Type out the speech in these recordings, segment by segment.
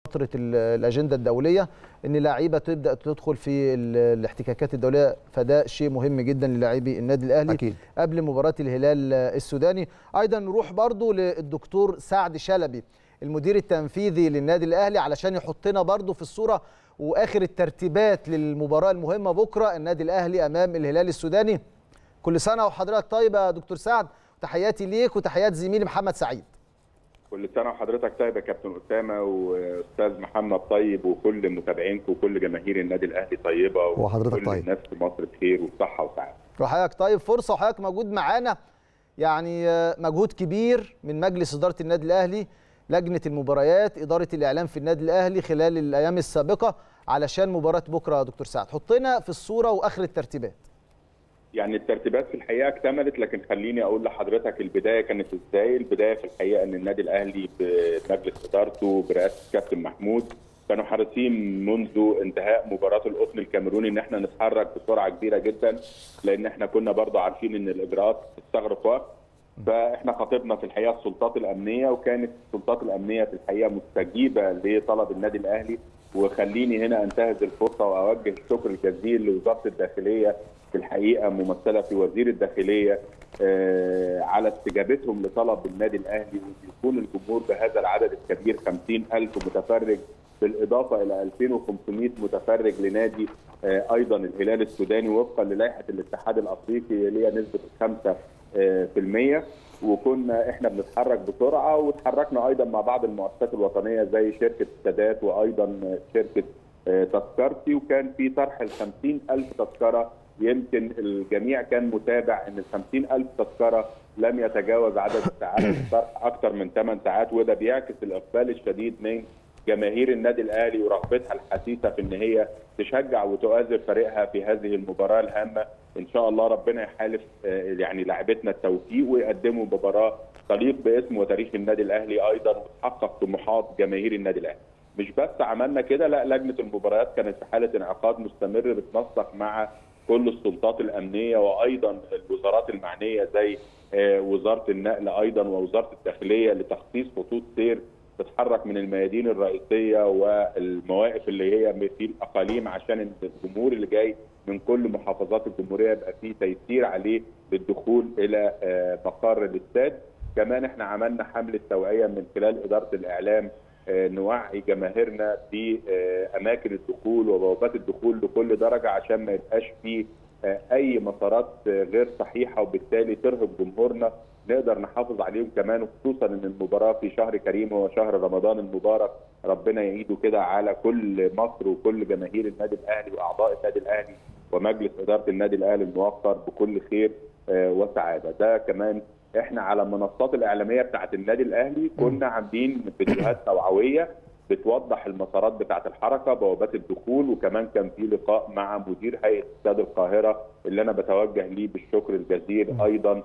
فتره الاجنده الدوليه ان لعيبه تبدا تدخل في الاحتكاكات الدوليه فده شيء مهم جدا للاعبي النادي الاهلي أكيد. قبل مباراه الهلال السوداني ايضا نروح برضو للدكتور سعد شلبي المدير التنفيذي للنادي الاهلي علشان يحطنا برضو في الصوره واخر الترتيبات للمباراه المهمه بكره النادي الاهلي امام الهلال السوداني كل سنه وحضرتك طيب يا دكتور سعد تحياتي ليك وتحيات زميلي محمد سعيد كل سنه وحضرتك طيب يا كابتن اسامه واستاذ محمد طيب وكل متابعينكم وكل جماهير النادي الاهلي طيبه وحضرتك وكل طيب. الناس في مصر بخير وصحه وسعاده وحضرتك طيب فرصه وحضرتك موجود معانا يعني آه، مجهود كبير من مجلس اداره النادي الاهلي لجنه المباريات اداره الاعلام في النادي الاهلي خلال الايام السابقه علشان مباراه بكره يا دكتور سعد حطنا في الصوره واخر الترتيبات يعني الترتيبات في الحقيقه اكتملت لكن خليني اقول لحضرتك البدايه كانت ازاي البدايه في الحقيقه ان النادي الاهلي بمجلس ادارته برئاسه كابتن محمود كانوا حريصين منذ انتهاء مباراه القطن الكاميروني ان احنا نتحرك بسرعه كبيره جدا لان احنا كنا برضه عارفين ان الاجراءات تستغرق وقت فاحنا خاطبنا في الحقيقه السلطات الامنيه وكانت السلطات الامنيه في الحقيقه مستجيبه لطلب النادي الاهلي وخليني هنا انتهز الفرصه واوجه الشكر الجزيل لوزاره الداخليه في الحقيقه ممثله في وزير الداخليه آه، على استجابتهم لطلب النادي الاهلي ويكون الجمهور بهذا العدد الكبير 50000 متفرج بالاضافه الى 2500 متفرج لنادي آه، ايضا الهلال السوداني وفقا للائحه الاتحاد الافريقي اللي هي نسبه 5 في المية وكنا احنا بنتحرك بسرعه وتحركنا ايضا مع بعض المؤسسات الوطنيه زي شركه السادات وايضا شركه آه، تذكرتي وكان في طرح ال 50000 تذكره يمكن الجميع كان متابع ان ال 50000 تذكره لم يتجاوز عدد الساعات الطرح اكثر من 8 ساعات وده بيعكس الاقبال الشديد من جماهير النادي الاهلي ورغبتها الحثيثه في ان هي تشجع وتؤازر فريقها في هذه المباراه الهامه ان شاء الله ربنا يحالف آه، يعني لاعبتنا التوفيق ويقدموا مباراه تليق باسم وتاريخ النادي الاهلي ايضا وتحقق طموحات جماهير النادي الاهلي مش بس عملنا كده لا لجنه المباريات كانت في حاله انعقاد مستمر بتنسق مع كل السلطات الامنيه وايضا الوزارات المعنيه زي آه، وزاره النقل ايضا ووزاره الداخليه لتخصيص خطوط سير تتحرك من الميادين الرئيسيه والمواقف اللي هي في الاقاليم عشان الجمهور اللي جاي من كل محافظات الجمهوريه يبقى فيه تيسير عليه للدخول الى آه، مقر الاستاد كمان احنا عملنا حمله توعيه من خلال اداره الاعلام آه، نوعي جماهيرنا باماكن الدخول وبوابات الدخول لكل درجه عشان ما يبقاش فيه آه، اي مسارات آه، غير صحيحه وبالتالي ترهق جمهورنا نقدر نحافظ عليهم كمان وخصوصا ان المباراه في شهر كريم هو شهر رمضان المبارك ربنا يعيده كده على كل مصر وكل جماهير النادي الاهلي واعضاء النادي الاهلي ومجلس اداره النادي الاهلي الموقر بكل خير آه، وسعاده ده كمان احنا على المنصات الاعلاميه بتاعه النادي الاهلي كنا عاملين فيديوهات توعويه بتوضح المسارات بتاعه الحركه بوابات الدخول وكمان كان في لقاء مع مدير هيئه استاد القاهره اللي انا بتوجه ليه بالشكر الجزيل ايضا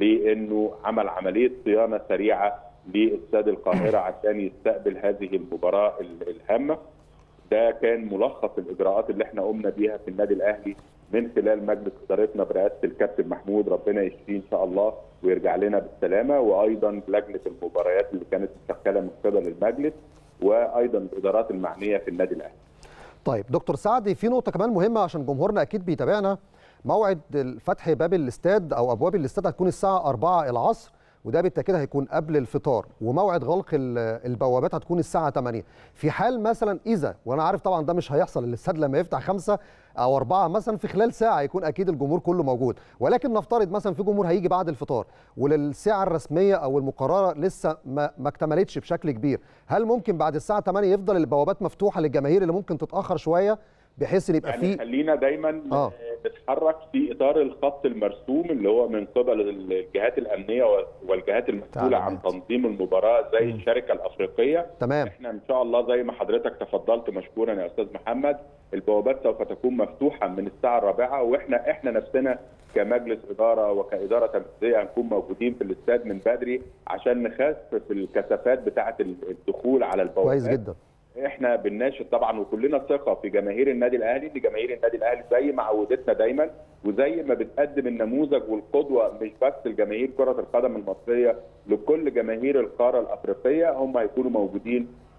لانه عمل عمليه صيانه سريعه لاستاد القاهره عشان يستقبل هذه المباراه ال- الهامه ده كان ملخص الاجراءات اللي احنا قمنا بيها في النادي الاهلي من خلال مجلس ادارتنا برئاسه الكابتن محمود ربنا يشفيه ان شاء الله ويرجع لنا بالسلامه وايضا لجنه المباريات اللي كانت مشكله من قبل المجلس وايضا الادارات المعنيه في النادي الاهلي. طيب دكتور سعد في نقطة كمان مهمة عشان جمهورنا أكيد بيتابعنا موعد فتح باب الاستاد أو أبواب الاستاد هتكون الساعة 4 العصر وده بالتأكيد هيكون قبل الفطار وموعد غلق ال- البوابات هتكون الساعة 8 في حال مثلا إذا وأنا عارف طبعا ده مش هيحصل الاستاد لما يفتح 5 أو 4 مثلا في خلال ساعة يكون أكيد الجمهور كله موجود ولكن نفترض مثلا في جمهور هيجي بعد الفطار وللساعة الرسمية أو المقررة لسه ما, ما اكتملتش بشكل كبير هل ممكن بعد الساعة 8 يفضل البوابات مفتوحة للجماهير اللي ممكن تتأخر شوية بحيث ان يبقى يعني في خلينا دايما آه. آه. نتحرك في اطار الخط المرسوم اللي هو من قبل الجهات الامنيه والجهات المسؤوله عن تعليمات. تنظيم المباراه زي مم. الشركه الافريقيه تمام احنا ان شاء الله زي ما حضرتك تفضلت مشكورا يا استاذ محمد البوابات سوف تكون مفتوحه من الساعه الرابعه واحنا احنا نفسنا كمجلس اداره وكاداره تنفيذيه هنكون موجودين في الاستاد من بدري عشان نخفف الكثافات بتاعه الدخول على البوابات كويس جدا احنا بنناشد طبعا وكلنا ثقه في جماهير النادي الاهلي ان جماهير النادي الاهلي زي ما عودتنا دايما وزي ما بتقدم النموذج والقدوه مش بس لجماهير كره القدم المصريه لكل جماهير القاره الافريقيه هم هيكونوا موجودين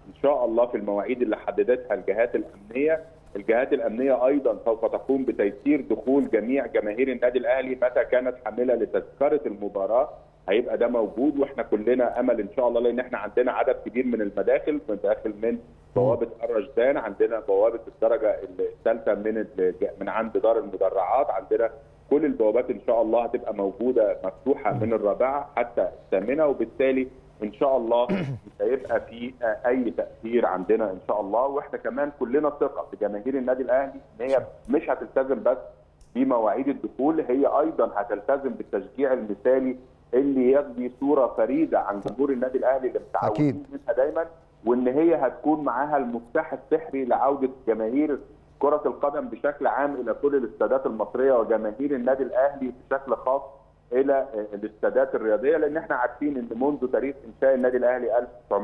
ان شاء الله في المواعيد اللي حددتها الجهات الامنيه الجهات الامنيه ايضا سوف تقوم بتيسير دخول جميع جماهير النادي الاهلي متى كانت حامله لتذكره المباراه هيبقى ده موجود واحنا كلنا امل ان شاء الله لان احنا عندنا عدد كبير من المداخل مداخل من بوابه الرشدان عندنا بوابه الدرجه الثالثه من من عند دار المدرعات عندنا كل البوابات ان شاء الله هتبقى موجوده مفتوحه من الرابعه حتى الثامنه وبالتالي ان شاء الله مش هيبقى في اي تاثير عندنا ان شاء الله واحنا كمان كلنا ثقه في جماهير النادي الاهلي ان هي مش هتلتزم بس بمواعيد الدخول هي ايضا هتلتزم بالتشجيع المثالي اللي يدي صوره فريده عن جمهور النادي الاهلي اللي متعودين منها دايما وان هي هتكون معاها المفتاح السحري لعوده جماهير كره القدم بشكل عام الى كل الاستادات المصريه وجماهير النادي الاهلي بشكل خاص الى الاستادات الرياضيه لان احنا عارفين ان منذ تاريخ انشاء النادي الاهلي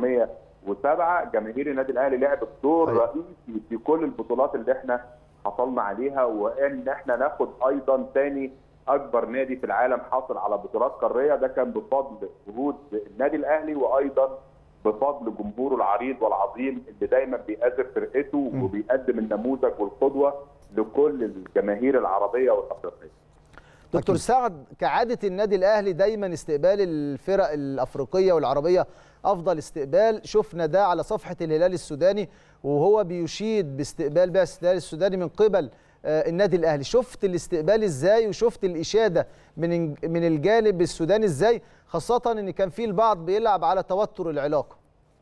1907 جماهير النادي الاهلي لعبت دور رئيسي في كل البطولات اللي احنا حصلنا عليها وان احنا ناخد ايضا ثاني اكبر نادي في العالم حاصل على بطولات قاريه ده كان بفضل جهود النادي الاهلي وايضا بفضل جمهوره العريض والعظيم اللي دايما بيقدر فرقته وبيقدم النموذج والقدوه لكل الجماهير العربيه والافريقيه. دكتور سعد كعاده النادي الاهلي دايما استقبال الفرق الافريقيه والعربيه افضل استقبال شفنا ده على صفحه الهلال السوداني وهو بيشيد باستقبال بعثه الهلال السوداني من قبل النادي الاهلي شفت الاستقبال ازاي وشفت الاشاده من من الجانب السوداني ازاي خاصه ان كان في البعض بيلعب على توتر العلاقه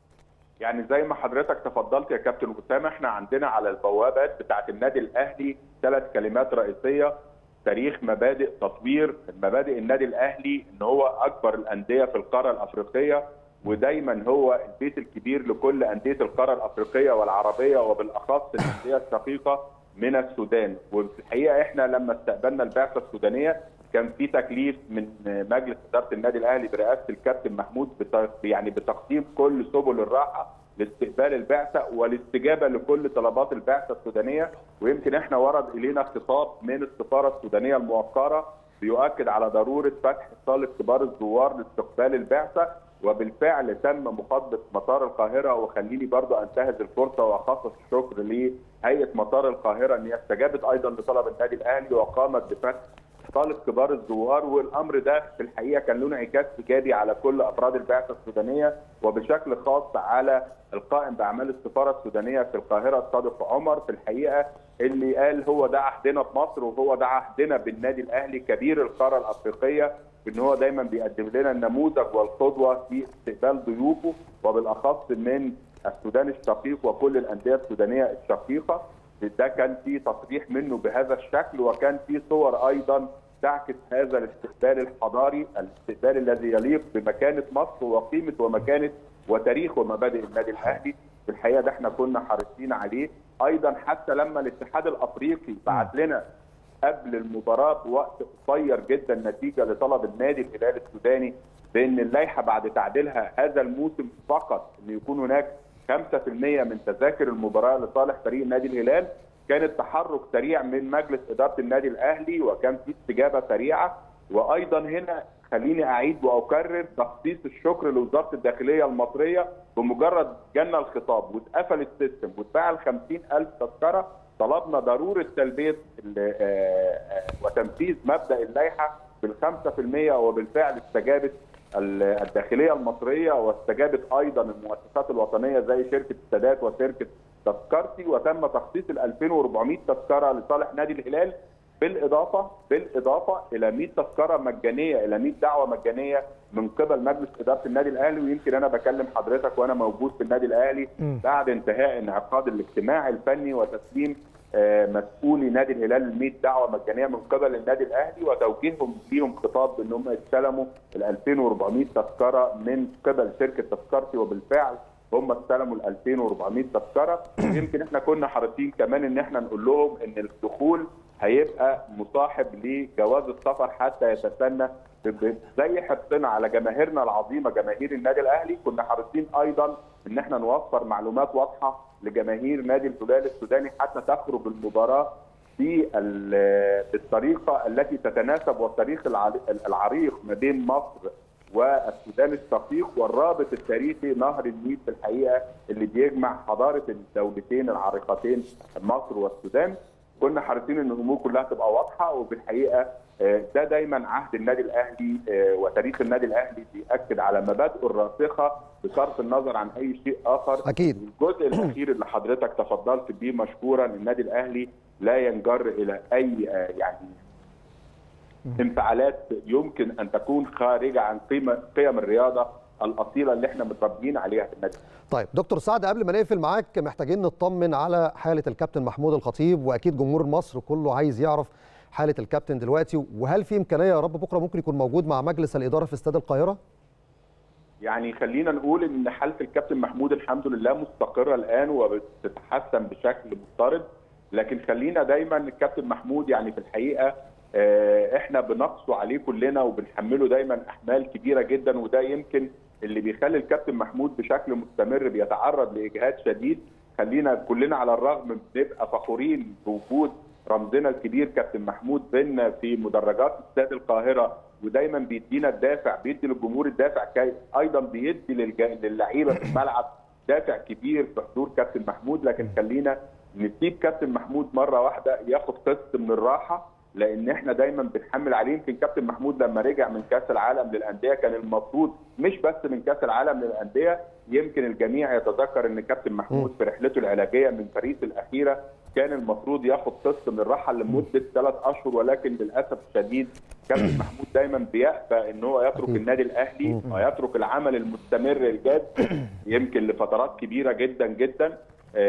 يعني زي ما حضرتك تفضلت يا كابتن اسامه احنا عندنا على البوابات بتاعه النادي الاهلي ثلاث كلمات رئيسيه تاريخ مبادئ تطوير مبادئ النادي الاهلي ان هو اكبر الانديه في القاره الافريقيه ودايما هو البيت الكبير لكل انديه القاره الافريقيه والعربيه وبالاخص الانديه الشقيقه من السودان وفي الحقيقه احنا لما استقبلنا البعثه السودانيه كان في تكليف من مجلس اداره النادي الاهلي برئاسه الكابتن محمود يعني بتقديم كل سبل الراحه لاستقبال البعثه والاستجابه لكل طلبات البعثه السودانيه ويمكن احنا ورد الينا خطاب من السفاره السودانيه الموقره بيؤكد على ضروره فتح صاله كبار الزوار لاستقبال البعثه وبالفعل تم مخاطبه مطار القاهره وخليني برضو انتهز الفرصه واخصص الشكر لهيئه مطار القاهره ان هي استجابت ايضا لطلب النادي الاهلي وقامت بفتح صاله كبار الزوار والامر ده في الحقيقه كان له انعكاس ايجابي على كل افراد البعثه السودانيه وبشكل خاص على القائم باعمال السفاره السودانيه في القاهره الصادق عمر في الحقيقه اللي قال هو ده عهدنا بمصر وهو ده عهدنا بالنادي الاهلي كبير القاره الافريقيه ان هو دايما بيقدم لنا النموذج والقدوه في استقبال ضيوفه وبالاخص من السودان الشقيق وكل الانديه السودانيه الشقيقه ده كان في تصريح منه بهذا الشكل وكان في صور ايضا تعكس هذا الاستقبال الحضاري الاستقبال الذي يليق بمكانه مصر وقيمه ومكانه وتاريخ ومبادئ النادي الاهلي في الحقيقه ده احنا كنا حريصين عليه ايضا حتى لما الاتحاد الافريقي بعت لنا قبل المباراه بوقت قصير جدا نتيجه لطلب النادي الهلال السوداني بان اللائحه بعد تعديلها هذا الموسم فقط ان يكون هناك 5% من تذاكر المباراه لصالح فريق النادي الهلال كان التحرك سريع من مجلس اداره النادي الاهلي وكان في استجابه سريعه وايضا هنا خليني اعيد واكرر تخصيص الشكر لوزاره الداخليه المصريه بمجرد جالنا الخطاب واتقفل السيستم واتفعل 50000 تذكره طلبنا ضروره تلبيه وتنفيذ مبدا اللائحه بال 5% وبالفعل استجابت الداخليه المصريه واستجابت ايضا المؤسسات الوطنيه زي شركه السادات وشركه تذكرتي وتم تخصيص ال 2400 تذكره لصالح نادي الهلال بالاضافه بالاضافه الى 100 تذكره مجانيه الى 100 دعوه مجانيه من قبل مجلس اداره النادي الاهلي ويمكن انا بكلم حضرتك وانا موجود في النادي الاهلي بعد انتهاء انعقاد الاجتماع الفني وتسليم مسؤولي نادي الهلال ال 100 دعوه مجانيه من قبل النادي الاهلي وتوجيههم ليهم خطاب ان هم يستلموا ال 2400 تذكره من قبل شركه تذكرتي وبالفعل هم استلموا ال 2400 تذكره يمكن احنا كنا حريصين كمان ان احنا نقول لهم ان الدخول هيبقى مصاحب لجواز السفر حتى يتسنى زي حرصنا على جماهيرنا العظيمه جماهير النادي الاهلي كنا حريصين ايضا ان احنا نوفر معلومات واضحه لجماهير نادي الهلال السوداني حتى تخرج المباراه بالطريقه التي تتناسب والتاريخ العريق ما بين مصر والسودان الشقيق والرابط التاريخي نهر النيل في الحقيقه اللي بيجمع حضاره الدولتين العريقتين مصر والسودان كنا حريصين ان الامور كلها تبقى واضحه وبالحقيقه ده دايما عهد النادي الاهلي وتاريخ النادي الاهلي بيأكد على مبادئه الراسخه بصرف النظر عن اي شيء اخر اكيد الجزء الاخير اللي حضرتك تفضلت بيه مشكورا النادي الاهلي لا ينجر الى اي يعني انفعالات يمكن ان تكون خارجه عن قيمه قيم الرياضه الاصيله اللي احنا متربيين عليها في النادي طيب دكتور سعد قبل ما نقفل معاك محتاجين نطمن على حاله الكابتن محمود الخطيب واكيد جمهور مصر كله عايز يعرف حاله الكابتن دلوقتي وهل في امكانيه يا رب بكره ممكن يكون موجود مع مجلس الاداره في استاد القاهره؟ يعني خلينا نقول ان حاله الكابتن محمود الحمد لله مستقره الان وبتتحسن بشكل مضطرد لكن خلينا دايما الكابتن محمود يعني في الحقيقه احنا بنقصه عليه كلنا وبنحمله دايما احمال كبيره جدا وده يمكن اللي بيخلي الكابتن محمود بشكل مستمر بيتعرض لاجهاد شديد خلينا كلنا على الرغم بنبقى فخورين بوجود رمزنا الكبير كابتن محمود بينا في مدرجات استاد القاهره ودايما بيدينا الدافع بيدي للجمهور الدافع كي ايضا بيدي للعيبه في الملعب دافع كبير في حضور كابتن محمود لكن خلينا نسيب كابتن محمود مره واحده ياخد قسط من الراحه لان احنا دايما بنحمل عليه يمكن كابتن محمود لما رجع من كاس العالم للانديه كان المفروض مش بس من كاس العالم للانديه يمكن الجميع يتذكر ان كابتن محمود في رحلته العلاجيه من باريس الاخيره كان المفروض ياخد قسط من الراحه لمده ثلاث اشهر ولكن للاسف الشديد كابتن محمود دايما بيأبى ان هو يترك النادي الاهلي ويترك العمل المستمر الجاد يمكن لفترات كبيره جدا جدا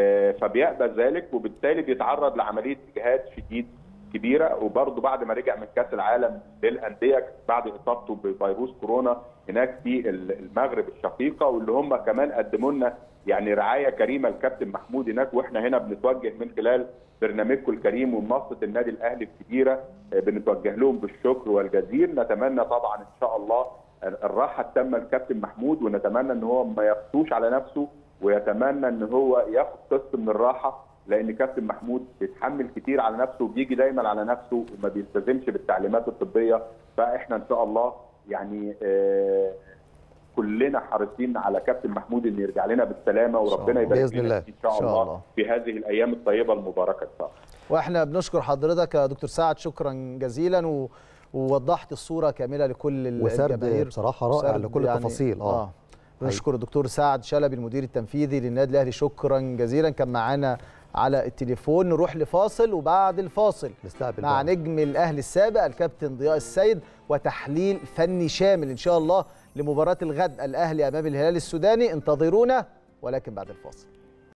فبيأبى ذلك وبالتالي بيتعرض لعمليه اجهاد شديد كبيره وبرضه بعد ما رجع من كاس العالم للانديه بعد اصابته بفيروس كورونا هناك في المغرب الشقيقه واللي هم كمان قدموا لنا يعني رعايه كريمه الكابتن محمود هناك واحنا هنا بنتوجه من خلال برنامجكم الكريم ومنصه النادي الاهلي الكبيره بنتوجه لهم بالشكر والجزيل نتمنى طبعا ان شاء الله الراحه التامه للكابتن محمود ونتمنى ان هو ما يقسوش على نفسه ويتمنى ان هو ياخد قسط من الراحه لان كابتن محمود بيتحمل كتير على نفسه وبيجي دايما على نفسه وما بيلتزمش بالتعليمات الطبيه فاحنا ان شاء الله يعني آه كلنا حريصين على كابتن محمود انه يرجع لنا بالسلامه وربنا يبارك لنا ان شاء الله, الله في هذه الايام الطيبه المباركه ان شاء الله. واحنا بنشكر حضرتك يا دكتور سعد شكرا جزيلا و... ووضحت الصوره كامله لكل الجماهير بصراحه رائع لكل يعني التفاصيل اه, آه. بنشكر الدكتور سعد شلبي المدير التنفيذي للنادي الاهلي شكرا جزيلا كان معانا على التليفون نروح لفاصل وبعد الفاصل نستقبل مع بقى. نجم الاهلي السابق الكابتن ضياء السيد وتحليل فني شامل ان شاء الله لمباراه الغد الاهلي امام الهلال السوداني انتظرونا ولكن بعد الفاصل